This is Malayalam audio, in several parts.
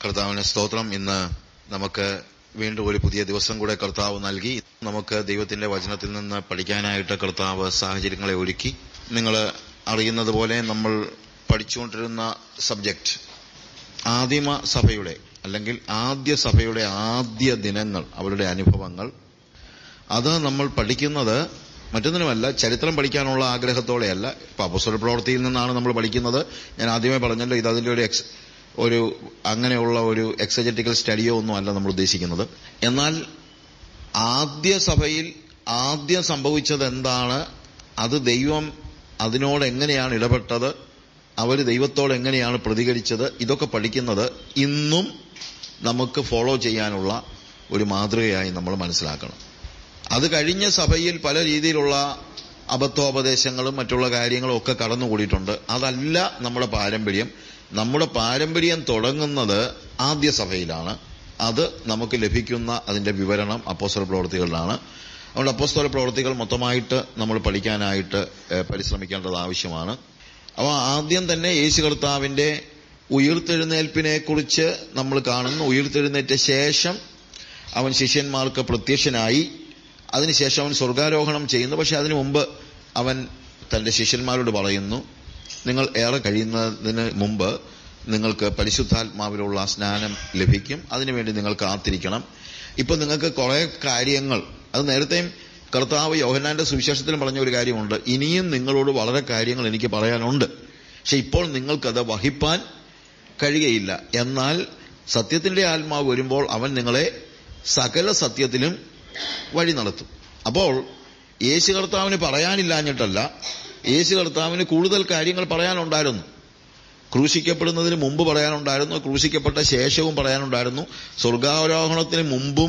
കർത്താവിന് സ്തോത്രം ഇന്ന് നമുക്ക് വീണ്ടും ഒരു പുതിയ ദിവസം കൂടെ കർത്താവ് നൽകി നമുക്ക് ദൈവത്തിന്റെ വചനത്തിൽ നിന്ന് പഠിക്കാനായിട്ട് കർത്താവ് സാഹചര്യങ്ങളെ ഒരുക്കി നിങ്ങൾ അറിയുന്നത് പോലെ നമ്മൾ പഠിച്ചുകൊണ്ടിരുന്ന സബ്ജക്റ്റ് ആദിമ സഭയുടെ അല്ലെങ്കിൽ ആദ്യ സഭയുടെ ആദ്യ ദിനങ്ങൾ അവരുടെ അനുഭവങ്ങൾ അത് നമ്മൾ പഠിക്കുന്നത് മറ്റൊന്നിനുമല്ല ചരിത്രം പഠിക്കാനുള്ള ആഗ്രഹത്തോടെയല്ല ഇപ്പൊ അപസ്വര പ്രവൃത്തിയിൽ നിന്നാണ് നമ്മൾ പഠിക്കുന്നത് ഞാൻ ആദ്യമേ പറഞ്ഞല്ലോ ഇത് അതിന്റെ ഒരു എക്സ് ഒരു അങ്ങനെയുള്ള ഒരു എക്സജറ്റിക്കൽ സ്റ്റഡിയോ ഒന്നും അല്ല നമ്മൾ ഉദ്ദേശിക്കുന്നത് എന്നാൽ ആദ്യ സഭയിൽ ആദ്യം സംഭവിച്ചത് എന്താണ് അത് ദൈവം അതിനോട് എങ്ങനെയാണ് ഇടപെട്ടത് അവർ ദൈവത്തോട് എങ്ങനെയാണ് പ്രതികരിച്ചത് ഇതൊക്കെ പഠിക്കുന്നത് ഇന്നും നമുക്ക് ഫോളോ ചെയ്യാനുള്ള ഒരു മാതൃകയായി നമ്മൾ മനസ്സിലാക്കണം അത് കഴിഞ്ഞ സഭയിൽ പല രീതിയിലുള്ള അബദ്ധോപദേശങ്ങളും മറ്റുള്ള കാര്യങ്ങളും ഒക്കെ കടന്നുകൂടിയിട്ടുണ്ട് അതല്ല നമ്മുടെ പാരമ്പര്യം നമ്മുടെ പാരമ്പര്യം തുടങ്ങുന്നത് ആദ്യ സഭയിലാണ് അത് നമുക്ക് ലഭിക്കുന്ന അതിന്റെ വിവരണം അപ്പോസ്തല പ്രവർത്തികളിലാണ് അതുകൊണ്ട് അപ്പോസ്തല പ്രവർത്തികൾ മൊത്തമായിട്ട് നമ്മൾ പഠിക്കാനായിട്ട് ഏഹ്, പരിശ്രമിക്കേണ്ടത് ആവശ്യമാണ് അപ്പോൾ ആദ്യം തന്നെ യേശു കർത്താവിന്റെ ഉയർത്തെഴുന്നേൽപ്പിനെ കുറിച്ച് നമ്മൾ കാണുന്നു ഉയർത്തെഴുന്നേറ്റ ശേഷം അവൻ ശിഷ്യന്മാർക്ക് പ്രത്യക്ഷനായി അതിനുശേഷം അവൻ സ്വർഗാരോഹണം ചെയ്യുന്നു പക്ഷെ അതിനു മുമ്പ് അവൻ തന്റെ ശിഷ്യന്മാരോട് പറയുന്നു നിങ്ങൾ ഏറെ കഴിയുന്നതിന് മുമ്പ് നിങ്ങൾക്ക് പരിശുദ്ധാത്മാവിലുള്ള സ്നാനം ലഭിക്കും അതിനുവേണ്ടി നിങ്ങൾ കാത്തിരിക്കണം ഇപ്പൊ നിങ്ങൾക്ക് കുറെ കാര്യങ്ങൾ അത് നേരത്തെയും കർത്താവ് യോഹന്നാന്റെ സുവിശേഷത്തിൽ പറഞ്ഞ ഒരു കാര്യമുണ്ട് ഇനിയും നിങ്ങളോട് വളരെ കാര്യങ്ങൾ എനിക്ക് പറയാനുണ്ട് പക്ഷെ ഇപ്പോൾ നിങ്ങൾക്കത് വഹിപ്പാൻ കഴിയുകയില്ല എന്നാൽ സത്യത്തിന്റെ ആത്മാവ് വരുമ്പോൾ അവൻ നിങ്ങളെ സകല സത്യത്തിലും വഴി നടത്തും അപ്പോൾ യേശു കർത്താവിന് പറയാനില്ലാഞ്ഞിട്ടല്ല യേശു കർത്താവിന് കൂടുതൽ കാര്യങ്ങൾ പറയാനുണ്ടായിരുന്നു ക്രൂശിക്കപ്പെടുന്നതിന് മുമ്പ് പറയാനുണ്ടായിരുന്നു ക്രൂശിക്കപ്പെട്ട ശേഷവും പറയാനുണ്ടായിരുന്നു സ്വർഗാരോഹണത്തിന് മുമ്പും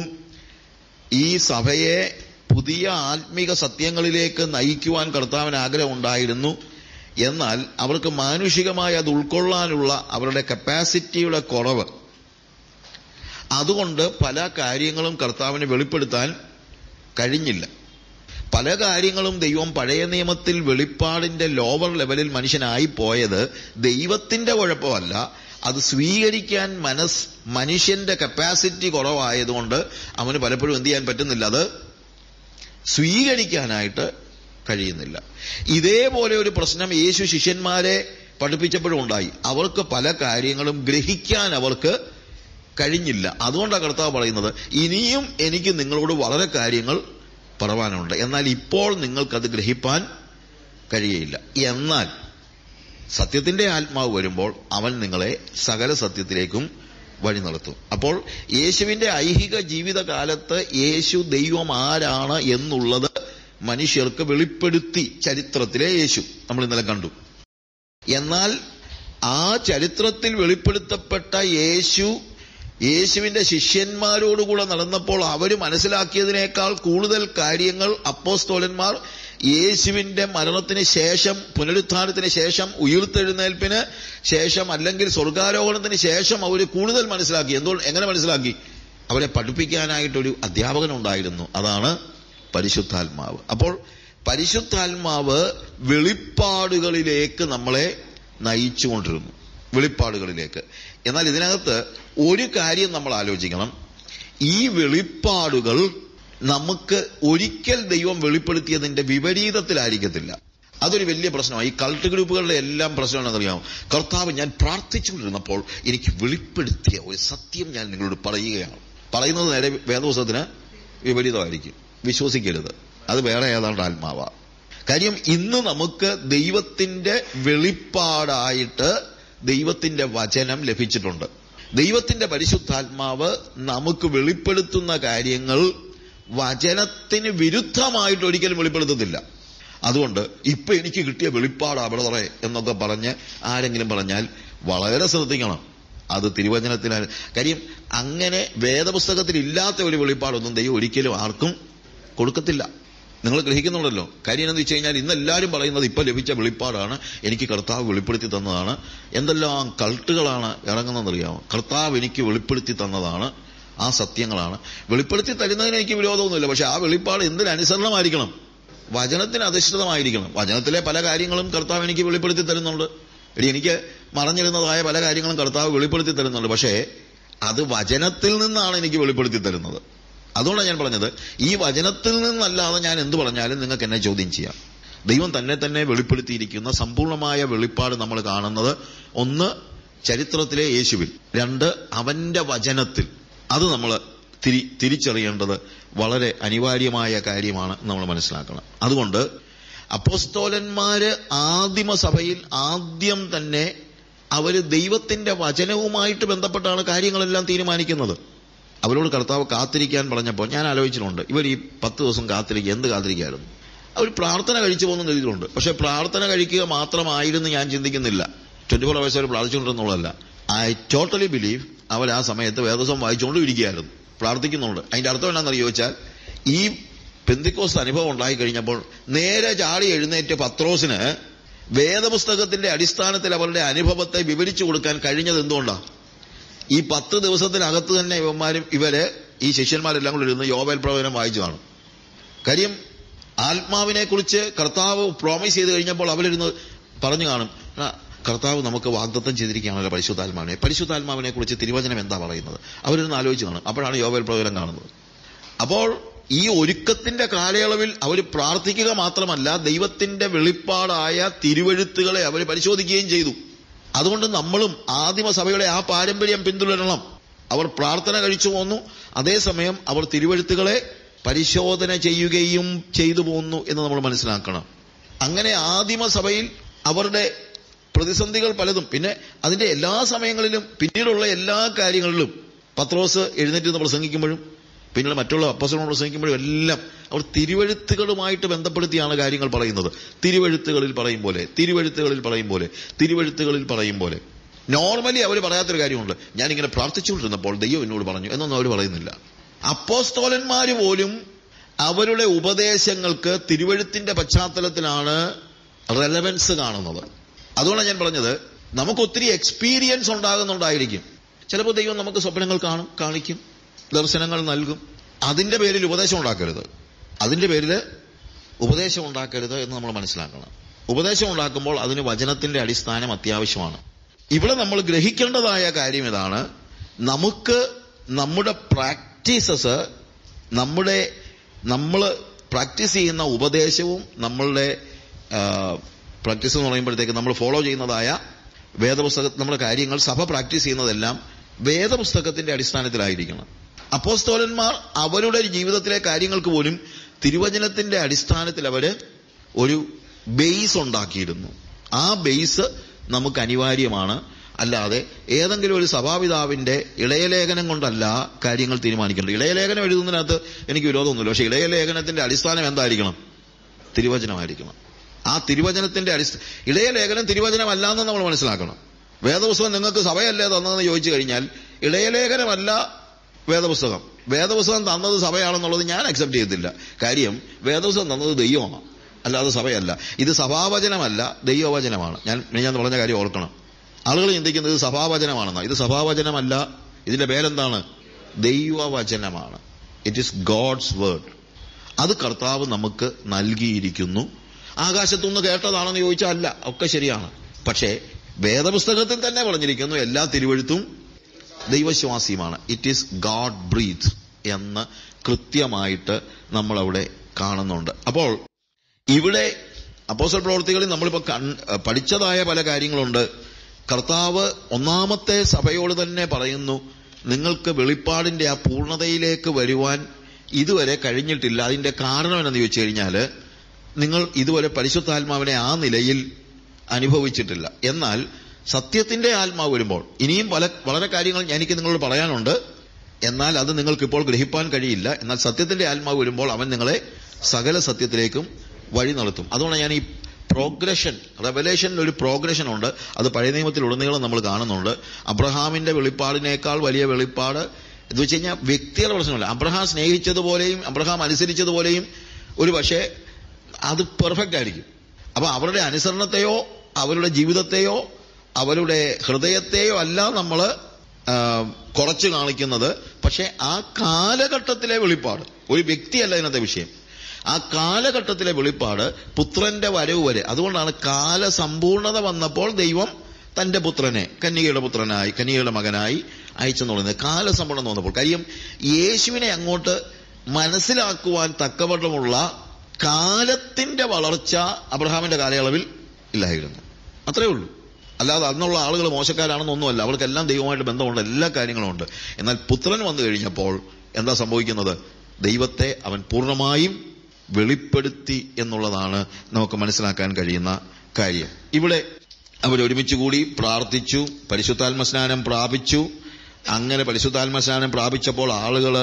ഈ സഭയെ പുതിയ ആത്മീക സത്യങ്ങളിലേക്ക് നയിക്കുവാൻ കർത്താവിന് ആഗ്രഹമുണ്ടായിരുന്നു എന്നാൽ അവർക്ക് മാനുഷികമായി അത് ഉൾക്കൊള്ളാനുള്ള അവരുടെ കപ്പാസിറ്റിയുടെ കുറവ് അതുകൊണ്ട് പല കാര്യങ്ങളും കർത്താവിന് വെളിപ്പെടുത്താൻ കഴിഞ്ഞില്ല പല കാര്യങ്ങളും ദൈവം പഴയ നിയമത്തിൽ വെളിപ്പാടിന്റെ ലോവർ ലെവലിൽ മനുഷ്യനായി പോയത് ദൈവത്തിന്റെ കുഴപ്പമല്ല അത് സ്വീകരിക്കാൻ മനസ് മനുഷ്യന്റെ കപ്പാസിറ്റി കുറവായതുകൊണ്ട് അവന് പലപ്പോഴും എന്ത് ചെയ്യാൻ പറ്റുന്നില്ല അത് സ്വീകരിക്കാനായിട്ട് കഴിയുന്നില്ല ഇതേപോലെ ഒരു പ്രശ്നം യേശു ശിഷ്യന്മാരെ പഠിപ്പിച്ചപ്പോഴും ഉണ്ടായി അവർക്ക് പല കാര്യങ്ങളും ഗ്രഹിക്കാൻ അവർക്ക് കഴിഞ്ഞില്ല അതുകൊണ്ടാണ് കർത്താവ് പറയുന്നത് ഇനിയും എനിക്ക് നിങ്ങളോട് വളരെ കാര്യങ്ങൾ പറവാനുണ്ട് എന്നാൽ ഇപ്പോൾ നിങ്ങൾക്കത് ഗ്രഹിപ്പാൻ കഴിയയില്ല എന്നാൽ സത്യത്തിന്റെ ആത്മാവ് വരുമ്പോൾ അവൻ നിങ്ങളെ സകല സത്യത്തിലേക്കും വഴി നടത്തും അപ്പോൾ യേശുവിന്റെ ഐഹിക ജീവിതകാലത്ത് യേശു ദൈവം ആരാണ് എന്നുള്ളത് മനുഷ്യർക്ക് വെളിപ്പെടുത്തി ചരിത്രത്തിലെ യേശു നമ്മൾ ഇന്നലെ കണ്ടു എന്നാൽ ആ ചരിത്രത്തിൽ വെളിപ്പെടുത്തപ്പെട്ട യേശു യേശുവിന്റെ ശിഷ്യന്മാരോടുകൂടെ നടന്നപ്പോൾ അവർ മനസ്സിലാക്കിയതിനേക്കാൾ കൂടുതൽ കാര്യങ്ങൾ അപ്പോസ്തോലന്മാർ യേശുവിന്റെ മരണത്തിന് ശേഷം പുനരുത്ഥാനത്തിന് ശേഷം ഉയർത്തെഴുന്നേൽപ്പിന് ശേഷം അല്ലെങ്കിൽ സ്വർഗാരോഹണത്തിന് ശേഷം അവർ കൂടുതൽ മനസ്സിലാക്കി എന്തോ എങ്ങനെ മനസ്സിലാക്കി അവരെ പഠിപ്പിക്കാനായിട്ടൊരു അധ്യാപകനുണ്ടായിരുന്നു അതാണ് പരിശുദ്ധാത്മാവ് അപ്പോൾ പരിശുദ്ധാത്മാവ് വെളിപ്പാടുകളിലേക്ക് നമ്മളെ നയിച്ചുകൊണ്ടിരുന്നു വെളിപ്പാടുകളിലേക്ക് എന്നാൽ ഇതിനകത്ത് ഒരു കാര്യം നമ്മൾ ആലോചിക്കണം ഈ വെളിപ്പാടുകൾ നമുക്ക് ഒരിക്കൽ ദൈവം വെളിപ്പെടുത്തിയതിന്റെ വിപരീതത്തിലായിരിക്കത്തില്ല അതൊരു വലിയ പ്രശ്നമാണ് ഈ കൾട്ട് ഗ്രൂപ്പുകളുടെ എല്ലാം പ്രശ്നം എന്താണെന്നറിയാമോ കർത്താവ് ഞാൻ പ്രാർത്ഥിച്ചുകൊണ്ടിരുന്നപ്പോൾ എനിക്ക് വെളിപ്പെടുത്തിയ ഒരു സത്യം ഞാൻ നിങ്ങളോട് പറയുകയാണ് പറയുന്നത് നേരെ വേദപുസ്തകത്തിന് വിപരീതമായിരിക്കും വിശ്വസിക്കരുത് അത് വേറെ ഏതാണ്ട് ആത്മാവാ കാര്യം ഇന്ന് നമുക്ക് ദൈവത്തിന്റെ വെളിപ്പാടായിട്ട് ദൈവത്തിന്റെ വചനം ലഭിച്ചിട്ടുണ്ട് ദൈവത്തിന്റെ പരിശുദ്ധാത്മാവ് നമുക്ക് വെളിപ്പെടുത്തുന്ന കാര്യങ്ങൾ വചനത്തിന് വിരുദ്ധമായിട്ട് ഒരിക്കലും വെളിപ്പെടുത്തത്തില്ല അതുകൊണ്ട് ഇപ്പൊ എനിക്ക് കിട്ടിയ വെളിപ്പാടാ ബ്രദറെ എന്നൊക്കെ പറഞ്ഞ് ആരെങ്കിലും പറഞ്ഞാൽ വളരെ ശ്രദ്ധിക്കണം അത് തിരുവചനത്തിലാണ് കാര്യം അങ്ങനെ വേദപുസ്തകത്തിൽ ഇല്ലാത്ത ഒരു വെളിപ്പാടൊന്നും ദൈവം ഒരിക്കലും ആർക്കും കൊടുക്കത്തില്ല നിങ്ങൾ ഗ്രഹിക്കുന്നുണ്ടല്ലോ കാര്യം എന്ന് വെച്ച് കഴിഞ്ഞാൽ ഇന്ന് എല്ലാവരും പറയുന്നത് ഇപ്പൊ ലഭിച്ച വെളിപ്പാടാണ് എനിക്ക് കർത്താവ് വെളിപ്പെടുത്തി തന്നതാണ് എന്തെല്ലാം കൾട്ടുകളാണ് ഇറങ്ങുന്നതെന്നറിയാമോ കർത്താവ് എനിക്ക് വെളിപ്പെടുത്തി തന്നതാണ് ആ സത്യങ്ങളാണ് വെളിപ്പെടുത്തി തരുന്നതിന് എനിക്ക് വിരോധമൊന്നുമില്ല പക്ഷെ ആ വെളിപ്പാട് എന്തിനനുസരണമായിരിക്കണം വചനത്തിന് അധിഷ്ഠിതമായിരിക്കണം വചനത്തിലെ പല കാര്യങ്ങളും കർത്താവ് എനിക്ക് വെളിപ്പെടുത്തി തരുന്നുണ്ട് എടി എനിക്ക് മറഞ്ഞിരുന്നതായ പല കാര്യങ്ങളും കർത്താവ് വെളിപ്പെടുത്തി തരുന്നുണ്ട് പക്ഷേ അത് വചനത്തിൽ നിന്നാണ് എനിക്ക് വെളിപ്പെടുത്തി തരുന്നത് അതുകൊണ്ടാണ് ഞാൻ പറഞ്ഞത് ഈ വചനത്തിൽ നിന്നല്ലാതെ ഞാൻ എന്ത് പറഞ്ഞാലും നിങ്ങൾക്ക് എന്നെ ചോദ്യം ചെയ്യാം ദൈവം തന്നെ തന്നെ വെളിപ്പെടുത്തിയിരിക്കുന്ന സമ്പൂർണമായ വെളിപ്പാട് നമ്മൾ കാണുന്നത് ഒന്ന് ചരിത്രത്തിലെ യേശുവിൽ രണ്ട് അവന്റെ വചനത്തിൽ അത് നമ്മൾ തിരി തിരിച്ചറിയേണ്ടത് വളരെ അനിവാര്യമായ കാര്യമാണ് നമ്മൾ മനസ്സിലാക്കണം അതുകൊണ്ട് അപ്പോസ്തോലന്മാര് ആദിമസഭയിൽ ആദ്യം തന്നെ അവര് ദൈവത്തിന്റെ വചനവുമായിട്ട് ബന്ധപ്പെട്ടാണ് കാര്യങ്ങളെല്ലാം തീരുമാനിക്കുന്നത് അവരോട് കർത്താവ് കാത്തിരിക്കാൻ പറഞ്ഞപ്പോൾ ഞാൻ ആലോചിച്ചിട്ടുണ്ട് ഇവർ ഈ പത്ത് ദിവസം കാത്തിരിക്കുക എന്ത് കാത്തിരിക്കായിരുന്നു അവർ പ്രാർത്ഥന കഴിച്ചു പോകുന്ന രീതിയിലുണ്ട് പക്ഷെ പ്രാർത്ഥന കഴിക്കുക മാത്രമായിരുന്നു ഞാൻ ചിന്തിക്കുന്നില്ല ട്വന്റി ഫോർ അവേഴ്സ് അവർ പ്രാർത്ഥിച്ചുകൊണ്ടിരുന്നുള്ളതല്ല ഐ ടോട്ടലി ബിലീവ് അവർ ആ സമയത്ത് വേദസം വായിച്ചുകൊണ്ട് ഇരിക്കുകയായിരുന്നു പ്രാർത്ഥിക്കുന്നുണ്ട് അതിന്റെ അർത്ഥം എന്താണെന്ന് ചോദിച്ചാൽ ഈ പെന്തിക്കോസ് അനുഭവം ഉണ്ടായി കഴിഞ്ഞപ്പോൾ നേരെ ചാടി എഴുന്നേറ്റ് പത്രോസിന് വേദപുസ്തകത്തിന്റെ അടിസ്ഥാനത്തിൽ അവരുടെ അനുഭവത്തെ വിവരിച്ചു കൊടുക്കാൻ കഴിഞ്ഞത് എന്തുകൊണ്ടാണ് ഈ പത്ത് ദിവസത്തിനകത്ത് തന്നെ ഇവന്മാരും ഇവര് ഈ ശിഷ്യന്മാരെല്ലാം കൂടി ഇരുന്ന് യോബേൽ പ്രവചനം വായിച്ചു കാണും കാര്യം ആത്മാവിനെ കുറിച്ച് കർത്താവ് പ്രോമിസ് ചെയ്ത് കഴിഞ്ഞപ്പോൾ അവരിരുന്ന് പറഞ്ഞു കാണും "ആ, കർത്താവ് നമുക്ക് വാഗ്ദത്തം ചെയ്തിരിക്കുകയാണല്ലോ പരിശുദ്ധാത്മാവിനെ പരിശുദ്ധാത്മാവിനെ കുറിച്ച് തിരുവചനം എന്താ പറയുന്നത് അവരിരുന്ന് ആലോചിച്ച് കാണും അപ്പോഴാണ് യോബേൽ പ്രവചനം കാണുന്നത് അപ്പോൾ ഈ ഒരുക്കത്തിന്റെ കാലയളവിൽ അവർ പ്രാർത്ഥിക്കുക മാത്രമല്ല ദൈവത്തിന്റെ വെളിപ്പാടായ തിരുവഴുത്തുകളെ അവർ പരിശോധിക്കുകയും ചെയ്തു അതുകൊണ്ട് നമ്മളും ആദിമസഭയുടെ ആ പാരമ്പര്യം പിന്തുടരണം അവർ പ്രാർത്ഥന കഴിച്ചു പോന്നു അതേസമയം അവർ തിരുവഴുത്തുകളെ പരിശോധന ചെയ്യുകയും ചെയ്തു പോന്നു എന്ന് നമ്മൾ മനസ്സിലാക്കണം അങ്ങനെ ആദിമസഭയിൽ അവരുടെ പ്രതിസന്ധികൾ പലതും പിന്നെ അതിന്റെ എല്ലാ സമയങ്ങളിലും പിന്നീടുള്ള എല്ലാ കാര്യങ്ങളിലും പത്രോസ് എഴുന്നേറ്റ് നിന്ന് പ്രസംഗിക്കുമ്പോഴും പിന്നീട് മറ്റുള്ള അപ്പസനോട് പ്രസംഗിക്കുമ്പോഴും എല്ലാം അവർ തിരുവഴുത്തുകളുമായിട്ട് ബന്ധപ്പെടുത്തിയാണ് കാര്യങ്ങൾ പറയുന്നത് തിരുവഴുത്തുകളിൽ പറയും പോലെ തിരുവഴുത്തുകളിൽ പറയും പോലെ തിരുവഴുത്തുകളിൽ പറയും പോലെ നോർമലി അവർ പറയാത്തൊരു കാര്യമുണ്ട് ഞാനിങ്ങനെ പ്രാർത്ഥിച്ചുകൊണ്ടിരുന്നപ്പോൾ ദൈവം എന്നോട് പറഞ്ഞു എന്നൊന്നും അവർ പറയുന്നില്ല അപ്പോസ്തോലന്മാര് പോലും അവരുടെ ഉപദേശങ്ങൾക്ക് തിരുവഴുത്തിന്റെ പശ്ചാത്തലത്തിലാണ് റെലവൻസ് കാണുന്നത് അതുകൊണ്ടാണ് ഞാൻ പറഞ്ഞത് നമുക്ക് ഒത്തിരി എക്സ്പീരിയൻസ് ഉണ്ടാകുന്നുണ്ടായിരിക്കും ചിലപ്പോൾ ദൈവം നമുക്ക് സ്വപ്നങ്ങൾ കാണും കാണിക്കും ദർശനങ്ങൾ നൽകും അതിന്റെ പേരിൽ ഉപദേശം ഉണ്ടാക്കരുത് അതിന്റെ പേരിൽ ഉപദേശം ഉണ്ടാക്കരുത് എന്ന് നമ്മൾ മനസ്സിലാക്കണം ഉപദേശം ഉണ്ടാക്കുമ്പോൾ അതിന് വചനത്തിന്റെ അടിസ്ഥാനം അത്യാവശ്യമാണ് ഇവിടെ നമ്മൾ ഗ്രഹിക്കേണ്ടതായ കാര്യം ഇതാണ് നമുക്ക് നമ്മുടെ പ്രാക്ടീസസ് നമ്മുടെ നമ്മൾ പ്രാക്ടീസ് ചെയ്യുന്ന ഉപദേശവും നമ്മളുടെ പ്രാക്ടീസ് എന്ന് പറയുമ്പോഴത്തേക്ക് നമ്മൾ ഫോളോ ചെയ്യുന്നതായ വേദപുസ്തക നമ്മുടെ കാര്യങ്ങൾ സഭ പ്രാക്ടീസ് ചെയ്യുന്നതെല്ലാം വേദപുസ്തകത്തിന്റെ അടിസ്ഥാനത്തിലായിരിക്കണം അപ്പോസ്തോലന്മാർ അവരുടെ ജീവിതത്തിലെ കാര്യങ്ങൾക്ക് പോലും തിരുവചനത്തിന്റെ അടിസ്ഥാനത്തിൽ അവര് ഒരു ബേസ് ഉണ്ടാക്കിയിരുന്നു ആ ബേസ് നമുക്ക് അനിവാര്യമാണ് അല്ലാതെ ഏതെങ്കിലും ഒരു സഭാപിതാവിന്റെ ഇളയലേഖനം കൊണ്ടല്ല കാര്യങ്ങൾ തീരുമാനിക്കേണ്ടത് ഇളയലേഖനം എഴുതുന്നതിനകത്ത് എനിക്ക് വിരോധമൊന്നുമില്ല പക്ഷെ ഇളയലേഖനത്തിന്റെ അടിസ്ഥാനം എന്തായിരിക്കണം തിരുവചനമായിരിക്കണം ആ തിരുവചനത്തിന്റെ അടിസ്ഥാന ഇളയ ലേഖനം തിരുവചനമല്ല എന്ന് നമ്മൾ മനസ്സിലാക്കണം വേദപുസ്തകം നിങ്ങൾക്ക് സഭയല്ലേ തന്നതെന്ന് ചോദിച്ചു കഴിഞ്ഞാൽ ഇളയലേഖനമല്ല വേദപുസ്തകം വേദപുസ്തകം തന്നത് സഭയാണെന്നുള്ളത് ഞാൻ അക്സെപ്റ്റ് ചെയ്യത്തില്ല കാര്യം വേദപുസ്തകം തന്നത് ദൈവമാണ് അല്ലാതെ സഭയല്ല ഇത് സഭാവചനമല്ല ദൈവവചനമാണ് ഞാൻ ഞാൻ പറഞ്ഞ കാര്യം ഓർക്കണം ആളുകൾ ചിന്തിക്കുന്നത് ഇത് സഭാവചനമാണെന്നാണ് ഇത് സഭാവചനമല്ല ഇതിന്റെ പേരെന്താണ് ദൈവവചനമാണ് ഇറ്റ് ഈസ് ഗോഡ്സ് വേർഡ് അത് കർത്താവ് നമുക്ക് നൽകിയിരിക്കുന്നു ആകാശത്തുനിന്ന് കേട്ടതാണെന്ന് ചോദിച്ചാൽ അല്ല ഒക്കെ ശരിയാണ് പക്ഷേ വേദപുസ്തകത്തിൽ തന്നെ പറഞ്ഞിരിക്കുന്നു എല്ലാ തിരുവഴുത്തും ദൈവശ്വാസിയുമാണ് ഇറ്റ് ഈസ് ഗാഡ് ബ്രീത്ത് എന്ന് കൃത്യമായിട്ട് നമ്മൾ അവിടെ കാണുന്നുണ്ട് അപ്പോൾ ഇവിടെ അപ്പോസൽ പ്രവർത്തികളിൽ നമ്മളിപ്പോൾ കൺ പഠിച്ചതായ പല കാര്യങ്ങളുണ്ട് കർത്താവ് ഒന്നാമത്തെ സഭയോട് തന്നെ പറയുന്നു നിങ്ങൾക്ക് വെളിപ്പാടിന്റെ ആ പൂർണ്ണതയിലേക്ക് വരുവാൻ ഇതുവരെ കഴിഞ്ഞിട്ടില്ല അതിന്റെ കാരണം എന്നു ചോദിച്ചു കഴിഞ്ഞാൽ നിങ്ങൾ ഇതുവരെ പരിശുദ്ധാത്മാവിനെ ആ നിലയിൽ അനുഭവിച്ചിട്ടില്ല എന്നാൽ സത്യത്തിന്റെ ആത്മാവ് വരുമ്പോൾ ഇനിയും പല വളരെ കാര്യങ്ങൾ എനിക്ക് നിങ്ങളോട് പറയാനുണ്ട് എന്നാൽ അത് നിങ്ങൾക്ക് ഇപ്പോൾ ഗ്രഹിപ്പാൻ കഴിയില്ല എന്നാൽ സത്യത്തിന്റെ ആത്മാവ് വരുമ്പോൾ അവൻ നിങ്ങളെ സകല സത്യത്തിലേക്കും വഴി നടത്തും അതുകൊണ്ട് ഞാൻ ഈ പ്രോഗ്രഷൻ റെവലേഷനിൽ ഒരു പ്രോഗ്രഷൻ ഉണ്ട് അത് പഴയ നിയമത്തിൽ ഉടനീളം നമ്മൾ കാണുന്നുണ്ട് അബ്രഹാമിന്റെ വെളിപ്പാടിനേക്കാൾ വലിയ വെളിപ്പാട് എന്ന് വെച്ച് കഴിഞ്ഞാൽ വ്യക്തിയുടെ പ്രശ്നമല്ല അബ്രഹാം സ്നേഹിച്ചതുപോലെയും അബ്രഹാം അനുസരിച്ചതുപോലെയും ഒരു പക്ഷേ അത് പെർഫെക്റ്റ് ആയിരിക്കും അപ്പൊ അവരുടെ അനുസരണത്തെയോ അവരുടെ ജീവിതത്തെയോ അവരുടെ ഹൃദയത്തെയോ അല്ല നമ്മൾ കുറച്ച് കാണിക്കുന്നത് പക്ഷെ ആ കാലഘട്ടത്തിലെ വെളിപ്പാട് ഒരു വ്യക്തിയല്ല ഇതിനകത്തെ വിഷയം ആ കാലഘട്ടത്തിലെ വെളിപ്പാട് പുത്രന്റെ വരവ് വരെ അതുകൊണ്ടാണ് കാലസമ്പൂർണത വന്നപ്പോൾ ദൈവം തന്റെ പുത്രനെ കന്യകയുടെ പുത്രനായി കന്യകയുടെ മകനായി അയച്ചെന്ന് പറയുന്നത് കാലസമ്പണം വന്നപ്പോൾ കാര്യം യേശുവിനെ അങ്ങോട്ട് മനസ്സിലാക്കുവാൻ തക്കവണ്ണമുള്ള കാലത്തിന്റെ വളർച്ച അബ്രഹാമിന്റെ കാലയളവിൽ ഇല്ലായിരുന്നു അത്രേ ഉള്ളൂ അല്ലാതെ അന്നുള്ള ആളുകൾ മോശക്കാരാണെന്നൊന്നുമല്ല അവർക്കെല്ലാം ദൈവമായിട്ട് ബന്ധമുണ്ട് എല്ലാ കാര്യങ്ങളും ഉണ്ട് എന്നാൽ പുത്രൻ വന്നു കഴിഞ്ഞപ്പോൾ എന്താ സംഭവിക്കുന്നത് ദൈവത്തെ അവൻ പൂർണ്ണമായും വെളിപ്പെടുത്തി എന്നുള്ളതാണ് നമുക്ക് മനസ്സിലാക്കാൻ കഴിയുന്ന കാര്യം ഇവിടെ അവരൊരുമിച്ച് കൂടി പ്രാർത്ഥിച്ചു പരിശുദ്ധാത്മ സ്നാനം പ്രാപിച്ചു അങ്ങനെ പരിശുദ്ധാത്മ സ്നാനം പ്രാപിച്ചപ്പോൾ ആളുകൾ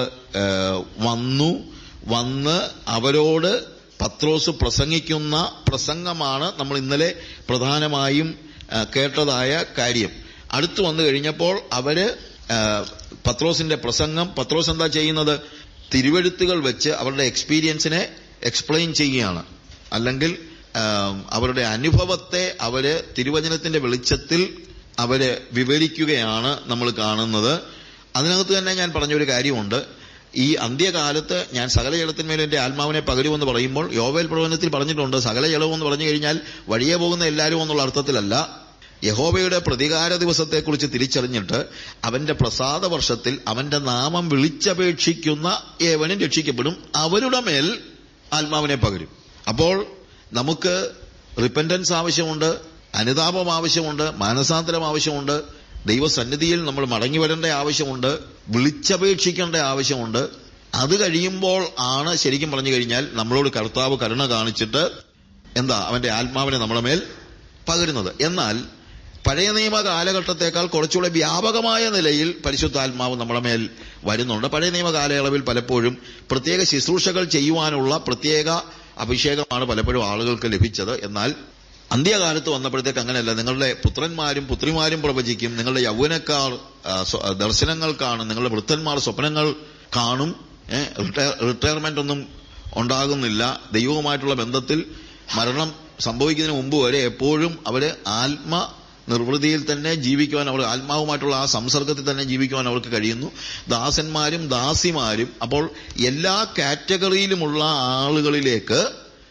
വന്നു വന്ന് അവരോട് പത്രോസ് പ്രസംഗിക്കുന്ന പ്രസംഗമാണ് നമ്മൾ ഇന്നലെ പ്രധാനമായും ആ, കേട്ടതായ കാര്യം അടുത്തു വന്നു കഴിഞ്ഞപ്പോൾ അവര് ആ, പത്രോസിന്റെ പ്രസംഗം പത്രോസ് എന്താ ചെയ്യുന്നത് തിരുവെഴുത്തുകൾ വെച്ച് അവരുടെ എക്സ്പീരിയൻസിനെ എക്സ്പ്ലെയിൻ ചെയ്യുകയാണ് അല്ലെങ്കിൽ ആ, അവരുടെ അനുഭവത്തെ അവര് തിരുവചനത്തിന്റെ വെളിച്ചത്തിൽ അവര് വിവരിക്കുകയാണ് നമ്മൾ കാണുന്നത് അതിനകത്ത് തന്നെ ഞാൻ പറഞ്ഞൊരു കാര്യമുണ്ട് ഈ അന്ത്യകാലത്ത് ഞാൻ സകല ജലത്തിന്മേലും എന്റെ ആത്മാവിനെ പകരുമെന്ന് പറയുമ്പോൾ യോവേൽ പ്രവചനത്തിൽ പറഞ്ഞിട്ടുണ്ട് സകല ജലവും എന്ന് പറഞ്ഞു കഴിഞ്ഞാൽ വഴിയെ പോകുന്ന എല്ലാവരും എന്നുള്ള അർത്ഥത്തിലല്ല യഹോവയുടെ പ്രതികാര ദിവസത്തെക്കുറിച്ച് തിരിച്ചറിഞ്ഞിട്ട് അവന്റെ പ്രസാദ വർഷത്തിൽ അവന്റെ നാമം വിളിച്ചപേക്ഷിക്കുന്ന ഏവനും രക്ഷിക്കപ്പെടും അവരുടെ മേൽ ആത്മാവിനെ പകരും അപ്പോൾ നമുക്ക് റിപ്പൻറ്റൻസ് ആവശ്യമുണ്ട് അനുതാപം ആവശ്യമുണ്ട് മാനസാന്തരം ആവശ്യമുണ്ട് ദൈവസന്നിധിയിൽ നമ്മൾ മടങ്ങി വരേണ്ട ആവശ്യമുണ്ട് വിളിച്ചപേക്ഷിക്കേണ്ട ആവശ്യമുണ്ട് അത് കഴിയുമ്പോൾ ആണ് ശരിക്കും പറഞ്ഞു കഴിഞ്ഞാൽ നമ്മളോട് കർത്താവ് കരുണ കാണിച്ചിട്ട് എന്താ അവന്റെ ആത്മാവിനെ നമ്മുടെ മേൽ പകരുന്നത് എന്നാൽ പഴയ നിയമ കാലഘട്ടത്തെക്കാൾ കുറച്ചുകൂടെ വ്യാപകമായ നിലയിൽ പരിശുദ്ധാത്മാവ് നമ്മുടെ മേൽ വരുന്നുണ്ട് പഴയ നിയമ കാലയളവിൽ പലപ്പോഴും പ്രത്യേക ശുശ്രൂഷകൾ ചെയ്യുവാനുള്ള പ്രത്യേക അഭിഷേകമാണ് പലപ്പോഴും ആളുകൾക്ക് ലഭിച്ചത് എന്നാൽ അന്ത്യകാലത്ത് വന്നപ്പോഴത്തേക്ക് അങ്ങനെയല്ല നിങ്ങളുടെ പുത്രന്മാരും പുത്രിമാരും പ്രവചിക്കും നിങ്ങളുടെ യൗവനക്കാർ ആ, സ്വ- ദർശനങ്ങൾ കാണും നിങ്ങളുടെ വൃദ്ധന്മാർ സ്വപ്നങ്ങൾ കാണും ഏ, റിട്ടയർ റിട്ടയർമെന്റ് ഒന്നും ഉണ്ടാകുന്നില്ല ദൈവവുമായിട്ടുള്ള ബന്ധത്തിൽ മരണം സംഭവിക്കുന്നതിന് മുമ്പ് വരെ എപ്പോഴും അവര് ആത്മ നിർവൃതിയിൽ തന്നെ ജീവിക്കുവാൻ അവർ ആത്മാവുമായിട്ടുള്ള ആ സംസർഗത്തിൽ തന്നെ ജീവിക്കുവാൻ അവർക്ക് കഴിയുന്നു ദാസന്മാരും ദാസിമാരും അപ്പോൾ എല്ലാ കാറ്റഗറിയിലുമുള്ള ആളുകളിലേക്ക്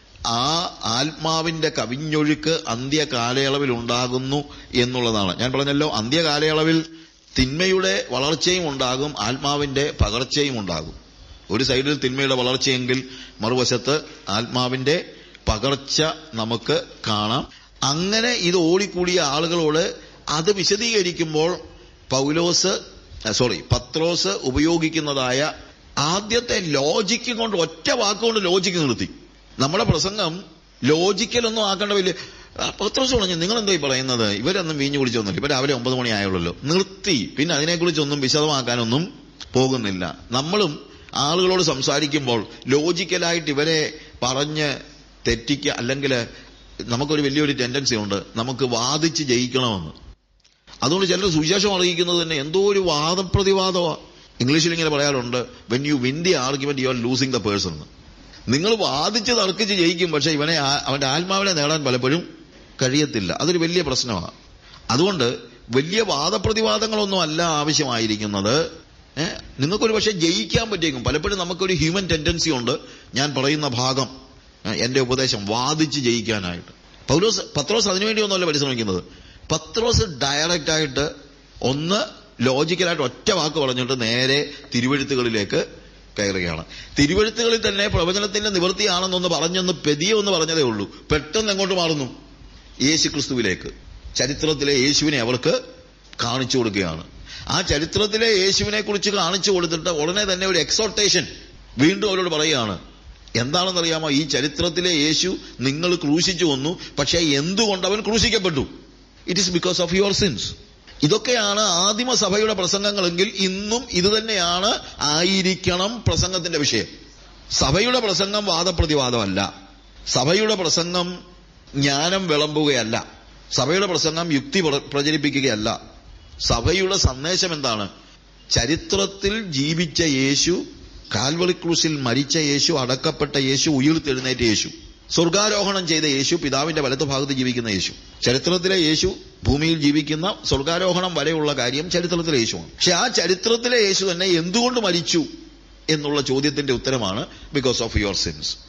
ആ ആത്മാവിന്റെ കവിഞ്ഞൊഴുക്ക് അന്ത്യകാലയളവിൽ ഉണ്ടാകുന്നു എന്നുള്ളതാണ് ഞാൻ പറഞ്ഞല്ലോ അന്ത്യകാലയളവിൽ തിന്മയുടെ വളർച്ചയും ഉണ്ടാകും ആത്മാവിന്റെ പകർച്ചയും ഉണ്ടാകും ഒരു സൈഡിൽ തിന്മയുടെ വളർച്ചയെങ്കിൽ മറുവശത്ത് ആത്മാവിന്റെ പകർച്ച നമുക്ക് കാണാം അങ്ങനെ ഇത് ഓടിക്കൂടിയ ആളുകളോട് അത് വിശദീകരിക്കുമ്പോൾ പൗലോസ് സോറി പത്രോസ് ഉപയോഗിക്കുന്നതായ ആദ്യത്തെ ലോജിക്ക് കൊണ്ട് ഒറ്റ വാക്കുകൊണ്ട് ലോജിക്ക് നിർത്തി നമ്മുടെ പ്രസംഗം ലോജിക്കലൊന്നും ആക്കേണ്ട വലിയ ആ, പത്രോസ് പറഞ്ഞു നിങ്ങൾ എന്തോ ഈ പറയുന്നത് ഇവരൊന്നും വീഞ്ഞു കുടിച്ചൊന്നുമില്ല ഇവർ രാവിലെ ഒമ്പത് മണി ആയുള്ളല്ലോ നിർത്തി പിന്നെ അതിനെക്കുറിച്ചൊന്നും വിശദമാക്കാനൊന്നും പോകുന്നില്ല നമ്മളും ആളുകളോട് സംസാരിക്കുമ്പോൾ ലോജിക്കലായിട്ട് ഇവരെ പറഞ്ഞ് തെറ്റിക്കുക അല്ലെങ്കിൽ നമുക്കൊരു വലിയൊരു ടെൻഡൻസി ഉണ്ട് നമുക്ക് വാദിച്ച് ജയിക്കണമെന്ന് അതുകൊണ്ട് ചിലർ സുവിശേഷം അറിയിക്കുന്നത് തന്നെ എന്തോ ഒരു വാദപ്രതിവാദമാണ് ഇംഗ്ലീഷിൽ ഇങ്ങനെ പറയാറുണ്ട് when you win the argument you are losing the person നിങ്ങൾ വാദിച്ച് തർക്കിച്ച് ജയിക്കും പക്ഷെ ഇവനെ ആ- അവന്റെ ആത്മാവിനെ നേടാൻ പലപ്പോഴും കഴിയത്തില്ല അതൊരു വലിയ പ്രശ്നമാണ് അതുകൊണ്ട് വലിയ വാദപ്രതിവാദങ്ങളൊന്നും അല്ല ആവശ്യമായിരിക്കുന്നത് ഏഹ് നിങ്ങൾക്കൊരു പക്ഷേ ജയിക്കാൻ പറ്റിയേക്കും പലപ്പോഴും നമുക്കൊരു ഹ്യൂമൻ ടെൻഡൻസി ഉണ്ട് ഞാൻ പറയുന്ന ഭാഗം ഏഹ് എന്റെ ഉപദേശം വാദിച്ച് ജയിക്കാനായിട്ട് പൗലോസ് പത്രോസ് അതിനുവേണ്ടി ഒന്നുമല്ല പരിശ്രമിക്കുന്നത് പത്രോസ് ഡയറക്റ്റ് ആയിട്ട് ഒന്ന് ലോജിക്കലായിട്ട് ഒറ്റ വാക്ക് പറഞ്ഞിട്ട് നേരെ തിരുവഴുത്തുകളിലേക്ക് കയറുകയാണ് തിരുവഴുത്തുകളിൽ തന്നെ പ്രവചനത്തിന്റെ നിവൃത്തിയാണെന്നൊന്ന് പറഞ്ഞൊന്ന് പെതിയെ ഒന്ന് പറഞ്ഞതേ ഉള്ളൂ പെട്ടെന്ന് എങ്ങോട്ട് മാറുന്നു യേശു ക്രിസ്തുവിലേക്ക് ചരിത്രത്തിലെ യേശുവിനെ അവർക്ക് കാണിച്ചു കൊടുക്കുകയാണ് ആ ചരിത്രത്തിലെ യേശുവിനെ കുറിച്ച് കാണിച്ചു കൊടുത്തിട്ട് ഉടനെ തന്നെ ഒരു എക്സോർട്ടേഷൻ വീണ്ടും അവരോട് പറയുകയാണ് എന്താണെന്നറിയാമോ ഈ ചരിത്രത്തിലെ യേശു നിങ്ങൾ ക്രൂശിച്ചു വന്നു പക്ഷേ എന്തുകൊണ്ട് അവൻ ക്രൂശിക്കപ്പെട്ടു it is because of your sins ഇതൊക്കെയാണ് ആദിമ സഭയുടെ പ്രസംഗങ്ങളെങ്കിൽ ഇന്നും ഇത് തന്നെയാണ് ആയിരിക്കണം പ്രസംഗത്തിന്റെ വിഷയം സഭയുടെ പ്രസംഗം വാദപ്രതിവാദമല്ല സഭയുടെ പ്രസംഗം ജ്ഞാനം വിളമ്പുകയല്ല സഭയുടെ പ്രസംഗം യുക്തി പ്ര- പ്രചരിപ്പിക്കുകയല്ല സഭയുടെ സന്ദേശം എന്താണ് ചരിത്രത്തിൽ ജീവിച്ച യേശു കാൽവറി ക്രൂസിൽ മരിച്ച യേശു അടക്കപ്പെട്ട യേശു ഉയർത്തെഴുന്നേറ്റ യേശു സ്വർഗാരോഹണം ചെയ്ത യേശു പിതാവിന്റെ വലതു ഭാഗത്ത് ജീവിക്കുന്ന യേശു ചരിത്രത്തിലെ യേശു ഭൂമിയിൽ ജീവിക്കുന്ന സ്വർഗാരോഹണം വരെയുള്ള കാര്യം ചരിത്രത്തിലെ യേശുവാണ് പക്ഷെ ആ ചരിത്രത്തിലെ യേശു തന്നെ എന്തുകൊണ്ട് മരിച്ചു എന്നുള്ള ചോദ്യത്തിന്റെ ഉത്തരമാണ് ബിക്കോസ് ഓഫ് യുവർ സിൻസ്